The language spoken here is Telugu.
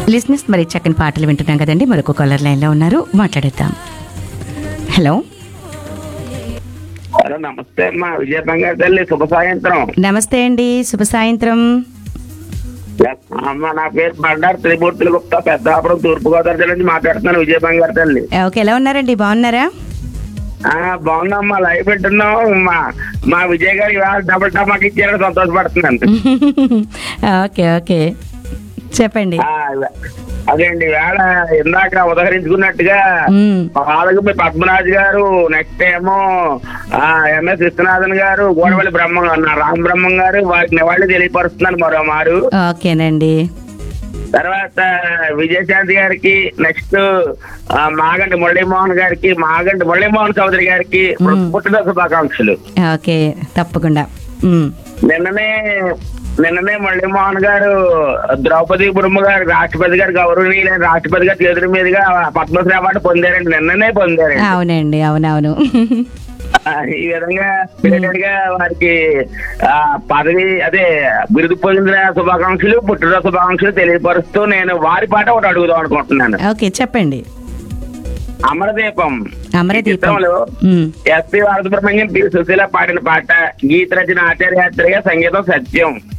లిస్నెస్ మరి చక్కని పాటలు వింటున్నాం కదండి మరొక కాలర్ లైన్లో ఉన్నారు మాట్లాడేద్దాం హలో హలో నమస్తే అమ్మా విజయపం గారి తల్లి శుభ సాయంత్రం నమస్తే అండి శుభ సాయంత్రం అమ్మ నా పేరు బండారు త్రిమూర్తుల గుప్తా పెద్దాపురం తూర్పుగోదావరి జిల్లా నుంచి మాట్లాడుతున్నాను విజయపం గారి తల్లి ఓకే ఎలా ఉన్నారండి బాగున్నారా ఆ బాగున్నామ్మా లైవ్ పెట్టున్నాం మా మా విజయ్ గారికి ఇవాళ డబుల్ టమాక్ ఇచ్చారని సంతోషపడుతున్నాను ఓకే ఓకే చెప్పండి ఆ, అదే అండి వేళ ఇందాక ఉదహరించుకున్నట్టుగా మ్మ్. వాళ్ళకి మీ పద్మరాజు గారు నెక్స్ట్ ఏమో ఎంఎస్ విశ్వనాథన్ గారు గోడవల్లి బ్రహ్మ నా రామ బ్రహ్మం గారు వారికి నివాళి తెలియపరుస్తున్నాను మరో మారు ఓకేనండి తర్వాత విజయశాంతి గారికి నెక్స్ట్ మాగంటి మురళీమోహన్ గారికి మాగంటి మురళీమోహన్ చౌదరి గారికి పుట్టిన శుభాకాంక్షలు ఓకే తప్పకుండా మ్మ్. నిన్ననే నిన్ననే మురళీమోహన్ గారు ద్రౌపది ముర్ము గారు రాష్ట్రపతి గారు గౌరవనీయులైన రాష్ట్రపతి గారి చేతుల మీదుగా పద్మశ్రీ అవార్డు పొందారండి నిన్ననే పొందారండి అవునండి అవునవును ఆ, ఈ విధంగా బిలేటెడ్ గా వారికి ఆ, పదవి అదే బిరుదు పొందిన శుభాకాంక్షలు పుట్టిన శుభాకాంక్షలు తెలియపరుస్తూ నేను వారి పాట ఒకటి అడుగుదాం అనుకుంటున్నాను ఓకే చెప్పండి అమరదీపం అమరదీపం చిత్రంలో మ్మ్. ఎస్పి బాలసుబ్రహ్మణ్యం పి సుశీల పాడిన పాట గీత రచన ఆచార్యాత్రిగా సంగీతం సత్యం